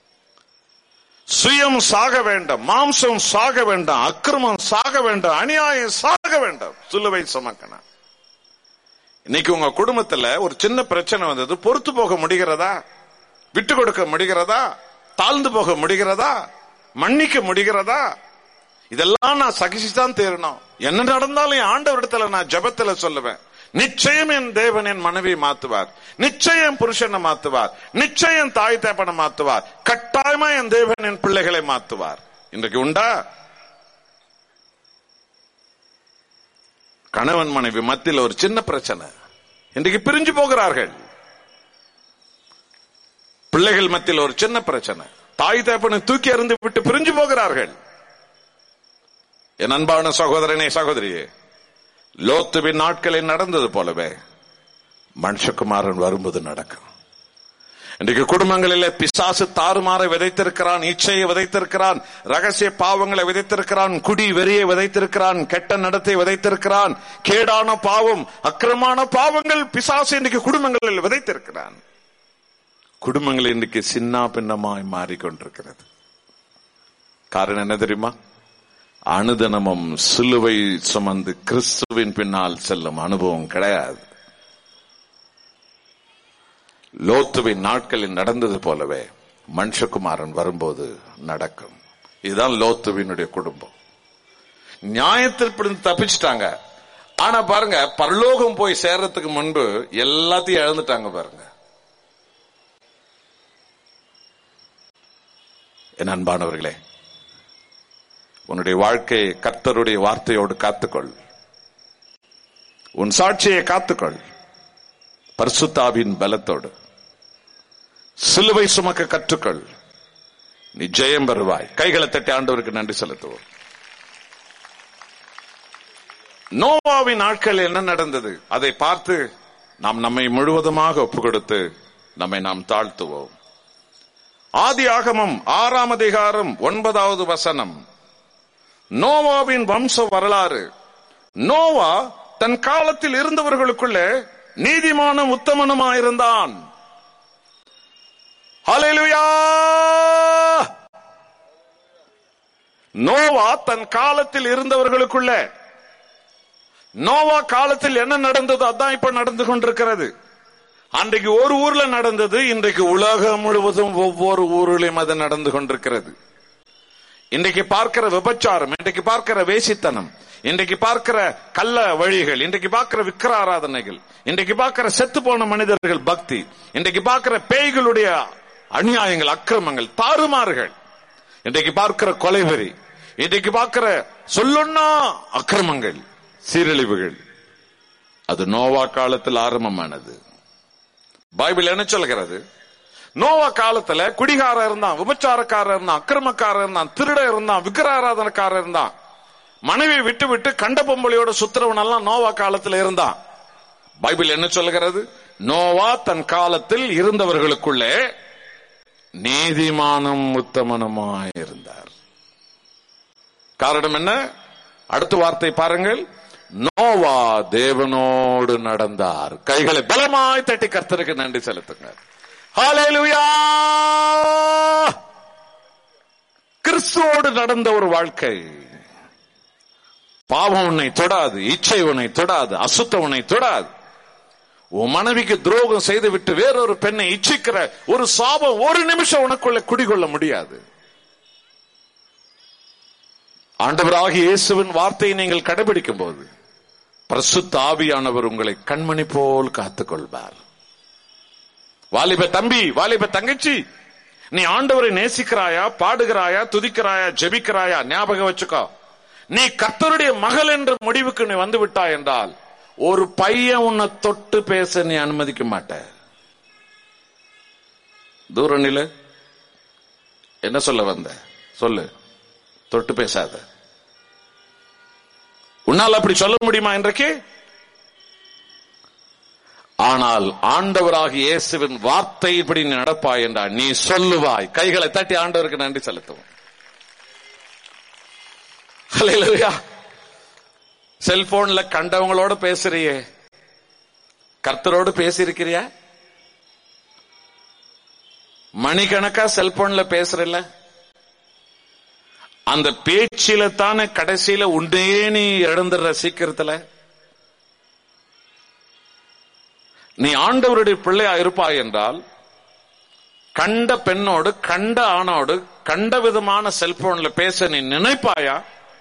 சுயம் சாக வேண்டாம் மாம்சம் சாக வேண்டாம் அக்கிரமம் சாக வேண்டாம் அநியாயம் சாக வேண்டாம் சிலுவை சுமக்கணும் இன்னைக்கு உங்க குடும்பத்துல ஒரு சின்ன பிரச்சனை வந்தது பொறுத்து போக முடிகிறதா விட்டு கொடுக்க முடிகிறதா தாழ்ந்து போக முடிகிறதா மன்னிக்க முடிகிறதா இதெல்லாம் நான் சகிச்சுதான் தேரணும் என்ன நடந்தாலும் என் ஆண்டவரிடத்துல நான் ஜெபத்துல சொல்லுவேன் நிச்சயம் என் தேவன் என் மனைவி மாத்துவார் நிச்சயம் புருஷனை மாத்துவார் நிச்சயம் தாய் தேப்பனை மாத்துவார் கட்டாயமா என் தேவன் என் பிள்ளைகளை மாத்துவார் இன்றைக்கு உண்டா கணவன் மனைவி மத்தியில் ஒரு சின்ன பிரச்சனை இன்றைக்கு பிரிஞ்சு போகிறார்கள் பிள்ளைகள் மத்தியில் ஒரு சின்ன பிரச்சனை தாய் தேப்பனை தூக்கி எறிந்து விட்டு பிரிஞ்சு போகிறார்கள் என் அன்பான சகோதரனே சகோதரியே லோத்துவின் நாட்களில் நடந்தது போலவே மனுஷகுமாரன் வரும்போது நடக்கும் இன்றைக்கு குடும்பங்களிலே பிசாசு தாறுமாற விதைத்திருக்கிறான் இச்சையை விதைத்திருக்கிறான் ரகசிய பாவங்களை விதைத்திருக்கிறான் குடி வெறியை விதைத்திருக்கிறான் கெட்ட நடத்தை விதைத்திருக்கிறான் கேடான பாவம் அக்கிரமான பாவங்கள் பிசாசு இன்றைக்கு குடும்பங்களில் விதைத்திருக்கிறான் குடும்பங்கள் இன்றைக்கு சின்ன பின்னமாய் மாறிக்கொண்டிருக்கிறது காரணம் என்ன தெரியுமா அனுதினமும் சிலுவை சுமந்து கிறிஸ்துவின் பின்னால் செல்லும் அனுபவம் கிடையாது லோத்துவின் நாட்களில் நடந்தது போலவே மனுஷகுமாரன் வரும்போது நடக்கும் இதுதான் லோத்துவினுடைய குடும்பம் நியாயத்திற்கு தப்பிச்சிட்டாங்க ஆனா பாருங்க பரலோகம் போய் சேர்றதுக்கு முன்பு எல்லாத்தையும் இழந்துட்டாங்க பாருங்க என் அன்பானவர்களே உன்னுடைய வாழ்க்கையை கர்த்தருடைய வார்த்தையோடு காத்துக்கொள் உன் சாட்சியை காத்துக்கொள் பரிசுத்தாவின் பலத்தோடு சிலுவை சுமக்க கற்றுக்கொள் நீ ஜெயம் பெறுவாய் கைகளை தட்டி ஆண்டவருக்கு நன்றி செலுத்துவோம் நோவாவின் நாட்கள் என்ன நடந்தது அதை பார்த்து நாம் நம்மை முழுவதுமாக ஒப்பு கொடுத்து நம்மை நாம் தாழ்த்துவோம் ஆதி ஆகமம் ஆறாம் அதிகாரம் ஒன்பதாவது வசனம் நோவாவின் வம்ச வரலாறு நோவா தன் காலத்தில் இருந்தவர்களுக்குள்ளே நீதிமானும் உத்தமனுமாயிருந்தான் ஹalleluya நோவா தன் காலத்தில் இருந்தவர்களுக்குள்ள நோவா காலத்தில் என்ன நடந்தது அதான் இப்ப நடந்து கொண்டிருக்கிறது அன்றைக்கு ஒரு ஊர்ல நடந்தது இன்றைக்கு உலகம் முழுவதும் ஒவ்வொரு ஊரிலும் அது நடந்து கொண்டிருக்கிறது இன்றைக்கு பார்க்கிற விபச்சாரம் இன்றைக்கு பார்க்கிற வேசித்தனம் இன்றைக்கு பார்க்கிற கள்ள வழிகள் இன்றைக்கு பார்க்கிற விக்கிர ஆராதனைகள் இன்றைக்கு பார்க்கிற செத்து போன மனிதர்கள் பக்தி இன்றைக்கு பார்க்கிற பேய்களுடைய அநியாயங்கள் அக்கிரமங்கள் தாறுமாறுகள் இன்றைக்கு பார்க்கிற கொலைவெறி இன்றைக்கு பார்க்கிற சொல்லுன்னா அக்கிரமங்கள் சீரழிவுகள் அது நோவா காலத்தில் ஆரம்பமானது பைபிள் என்ன சொல்கிறது நோவா காலத்துல குடிகாரன் இருந்தான் விபச்சாரக்காரன் இருந்தான் அக்கிரமக்காரன் இருந்தான் திருட இருந்தான் விக்கிராராதனக்காரன் இருந்தான் மனைவி விட்டு விட்டு கண்ட பொம்பளையோட சுத்துறவன் எல்லாம் நோவா காலத்துல இருந்தான் பைபிள் என்ன சொல்லுகிறது நோவா தன் காலத்தில் இருந்தவர்களுக்குள்ளே நீதிமானும் உத்தமனுமாய் இருந்தார் காரணம் என்ன அடுத்த வார்த்தை பாருங்கள் நோவா தேவனோடு நடந்தார் கைகளை பலமாய் தட்டி கர்த்தருக்கு நன்றி செலுத்துங்க ஹalleluya கிறிஸ்துவோடு நடந்த ஒரு வாழ்க்கை பாவம் உன்னை தொடாது இச்சை உன்னை தொடாது அசுத்தம் உன்னை தொடாது உன் மனைவிக்கு துரோகம் செய்து விட்டு வேறொரு பெண்ணை இச்சிக்கிற ஒரு சாபம் ஒரு நிமிஷம் உனக்குள்ள குடிகொள்ள முடியாது ஆண்டவராகிய இயேசுவின் வார்த்தையை நீங்கள் கடைபிடிக்கும் போது பிரசுத்த ஆவியானவர் உங்களை கண்மணி போல் காத்துக் கொள்வார் வாலிப தம்பி வாலிப தங்கச்சி நீ ஆண்டவரை நேசிக்கிறாயா பாடுகிறாயா துதிக்கிறாயா ஜெபிக்கிறாயா ஞாபகம் வச்சுக்கோ நீ கர்த்தருடைய மகள் என்ற முடிவுக்கு நீ வந்து விட்டாய் என்றால் ஒரு பையன் உன்னை தொட்டு பேச நீ அனுமதிக்க மாட்ட தூர நில என்ன சொல்ல வந்த சொல்லு தொட்டு பேசாத உன்னால் அப்படி சொல்ல முடியுமா இன்றைக்கு ஆனால் ஆண்டவராக இயேசுவின் வார்த்தை இப்படி நீ நடப்பாய் என்றால் நீ சொல்லுவாய் கைகளை தட்டி ஆண்டவருக்கு நன்றி செலுத்துவோம் ஹalleluya செல்போன்ல கண்டவங்களோட பேசுறியே கர்த்தரோடு பேசியிருக்கிறியா மணிக்கணக்கா செல்போன்ல பேசுறல அந்த பேச்சில தானே கடைசியில உண்டையே நீ இழந்துடுற சீக்கிரத்துல நீ ஆண்டவருடைய பிள்ளையா இருப்பாய் என்றால் கண்ட பெண்ணோடு கண்ட ஆணோடு கண்ட விதமான செல்போன்ல பேச நீ நினைப்பாயா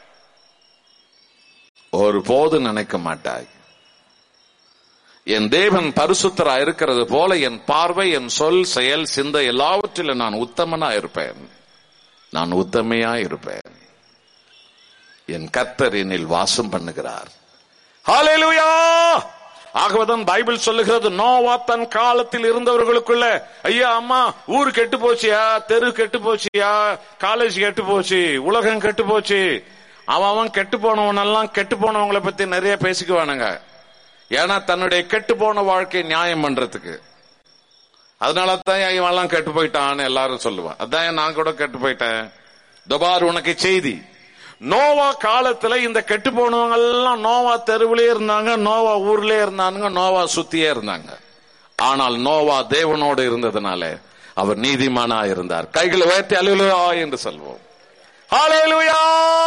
ஒரு போது நினைக்க மாட்டாய் என் தேவன் பரிசுத்தரா இருக்கிறது போல என் பார்வை என் சொல் செயல் சிந்தை எல்லாவற்றிலும் நான் உத்தமனா இருப்பேன் நான் உத்தமையா இருப்பேன் என் கர்த்தர் என்னில் வாசம் பண்ணுகிறார் ஹalleluya ஆகவதான் பைபிள் சொல்லுகிறது நோவா தன் காலத்தில் இருந்தவர்களுக்குள்ள ஐயா அம்மா ஊர் கெட்டு போச்சியா தெரு கெட்டு போச்சியா காலேஜ் கெட்டு போச்சு உலகம் கெட்டு போச்சு அவன் அவன் கெட்டு போனவன் எல்லாம் கெட்டு போனவங்களை பத்தி நிறைய பேசிக்குவானுங்க ஏன்னா தன்னுடைய கெட்டு போன வாழ்க்கையை நியாயம் பண்றதுக்கு அதனால தான் இவன் எல்லாம் கெட்டு போயிட்டான்னு எல்லாரும் சொல்லுவான் அதான் நான் கூட கெட்டு போயிட்டேன் துபார் உனக்கு செய்தி நோவா காலத்துல இந்த கெட்டு போனவங்க எல்லாம் நோவா தெருவிலே இருந்தாங்க நோவா ஊர்லயே இருந்தாங்க நோவா சுத்தியே இருந்தாங்க ஆனால் நோவா தேவனோடு இருந்ததுனால அவர் நீதிமானா இருந்தார் கைகளை உயர்த்தி அலுவலா என்று சொல்வோம் ஹalleluya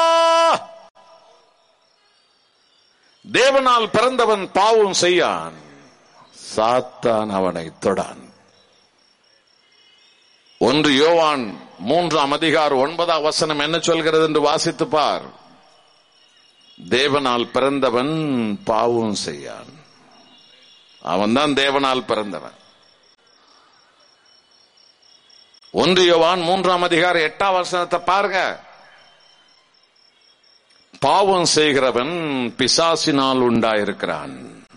தேவனால் பிறந்தவன் பாவம் செய்யான் சாத்தான் அவனை தொடான் ஒன்று யோவான் மூன்றாம் அதிகார் ஒன்பதாம் வசனம் என்ன சொல்கிறது என்று வாசித்து பார் தேவனால் பிறந்தவன் பாவம் செய்யான் அவன்தான் தேவனால் பிறந்தவன் ஒன்று யோவான் மூன்றாம் அதிகாரம் எட்டாம் வசனத்தை பாருங்க பாவம் செய்கிறவன் பிசாசினால் உண்டாயிருக்கிறான்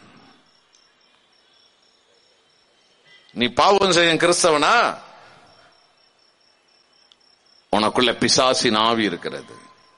நீ பாவம் செய்யும் கிறிஸ்தவனா உனக்குள்ள பிசாசின் ஆவி இருக்கிறது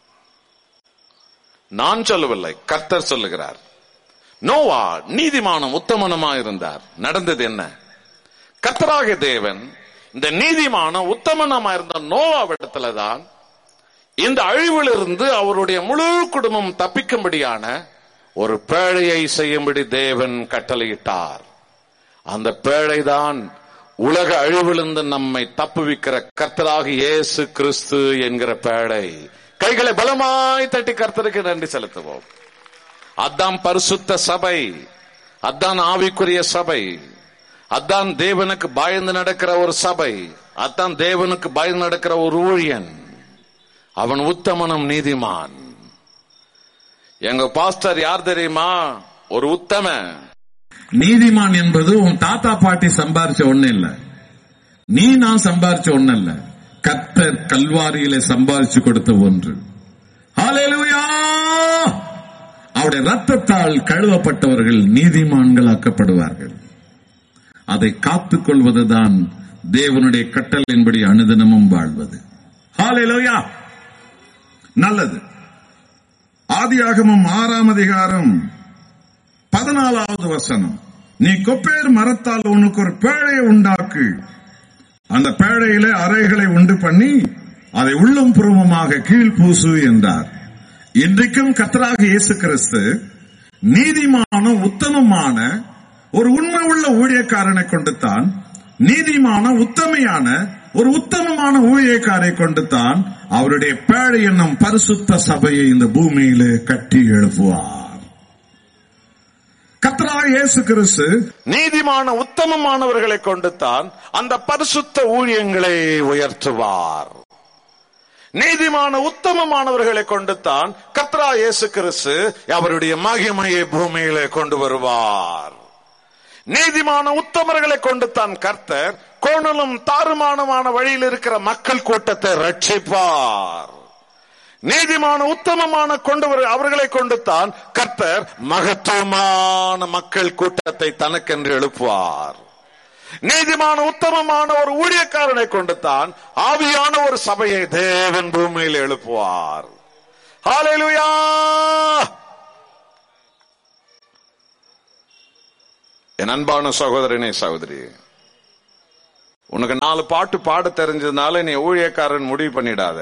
நான் சொல்லவில்லை கர்த்தர் சொல்லுகிறார் நோவா நீதிமானம் உத்தமனமா இருந்தார் நடந்தது என்ன கர்த்தராக தேவன் இந்த நீதிமான உத்தமனமா இருந்த நோவாவிடத்துலதான் இந்த அழிவிலிருந்து அவருடைய முழு குடும்பம் தப்பிக்கும்படியான ஒரு பேழையை செய்யும்படி தேவன் கட்டளையிட்டார் அந்த பேழைதான் உலக அழிவிலிருந்து நம்மை தப்புவிக்கிற கர்த்தராக இயேசு கிறிஸ்து என்கிற பேழை கைகளை பலமாய் தட்டி கர்த்தருக்கு நன்றி செலுத்துவோம் அதான் பரிசுத்த சபை அதான் ஆவிக்குரிய சபை அதான் தேவனுக்கு பயந்து நடக்கிற ஒரு சபை அதான் தேவனுக்கு பயந்து நடக்கிற ஒரு ஊழியன் அவன் உத்தமனும் நீதிமான் எங்க பாஸ்டர் யார் தெரியுமா ஒரு உத்தம நீதிமான் என்பது உன் தாத்தா பாட்டி சம்பாரிச்ச ஒண்ணு இல்ல நீ நான் சம்பாரிச்ச ஒண்ணு இல்ல கத்தர் கல்வாரியில சம்பாரிச்சு கொடுத்த ஒன்று ஹalleluya அவருடைய ரத்தத்தால் கழுவப்பட்டவர்கள் நீதிமான்கள் ஆக்கப்படுவார்கள் அதை காத்துக் கொள்வதுதான் தேவனுடைய கட்டளையின்படி அனுதினமும் வாழ்வது ஹalleluya நல்லது ஆதியாகமம் ஆறாம் அதிகாரம் பதினாலாவது வசனம் நீ கொப்பேர் மரத்தால் உனக்கு ஒரு பேழையை உண்டாக்கு அந்த பேழையிலே அறைகளை உண்டு பண்ணி அதை உள்ளும் புறமுமாக கீழ் பூசு என்றார் இன்றைக்கும் கத்தராக இயேசு கிறிஸ்து நீதிமான உத்தமமான ஒரு உண்மை உள்ள ஊழியக்காரனை கொண்டுத்தான் நீதிமான உத்தமையான ஒரு உத்தமமான ஊழியக்காரை கொண்டுத்தான் அவருடைய பேழை என்னும் பரிசுத்த சபையை இந்த பூமியிலே கட்டி எழுப்புவார் கத்தராக இயேசு கிறிஸ்து நீதிமான உத்தமமானவர்களை கொண்டுத்தான் அந்த பரிசுத்த ஊழியங்களை உயர்த்துவார் நீதிமான உத்தமமானவர்களை கொண்டுத்தான் கத்ரா இயேசு கிறிஸ்து அவருடைய மகிமையை பூமியிலே கொண்டு வருவார் நீதிமான உத்தமர்களை கொண்டுத்தான் கர்த்தர் கோணலும் தாறுமானமான வழியில் இருக்கிற மக்கள் கூட்டத்தை ரட்சிப்பார் நீதிமான உத்தமமான கொண்டு அவர்களை கொண்டுத்தான் கர்த்தர் மகத்துவமான மக்கள் கூட்டத்தை தனக்கென்று எழுப்புவார் நீதிமான உத்தமமான ஒரு ஊழியக்காரனை கொண்டுத்தான் ஆவியான ஒரு சபையை தேவன் பூமியில் எழுப்புவார் ஹalleluya என் அன்பான சகோதரனே சகோதரி உனக்கு நாலு பாட்டு பாட தெரிஞ்சதுனால நீ ஊழியக்காரன் முடிவு பண்ணிடாத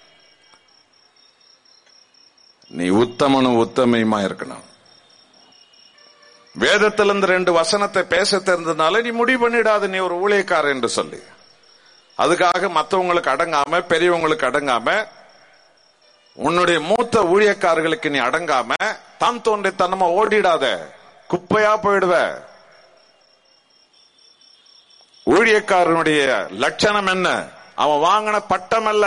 நீ உத்தமனும் உத்தமையுமா இருக்கணும் வேதத்திலிருந்து ரெண்டு வசனத்தை பேச தெரிந்ததுனால நீ முடிவு பண்ணிடாத நீ ஒரு ஊழியக்காரன் என்று சொல்லி அதுக்காக மற்றவங்களுக்கு அடங்காம பெரியவங்களுக்கு அடங்காம உன்னுடைய மூத்த ஊழியக்காரர்களுக்கு நீ அடங்காம தான் தோன்றித்தனமா ஓடிடாத குப்பையா போயிடுவ ஊழியக்காரனுடைய லட்சணம் என்ன அவன் வாங்கின பட்டம் அல்ல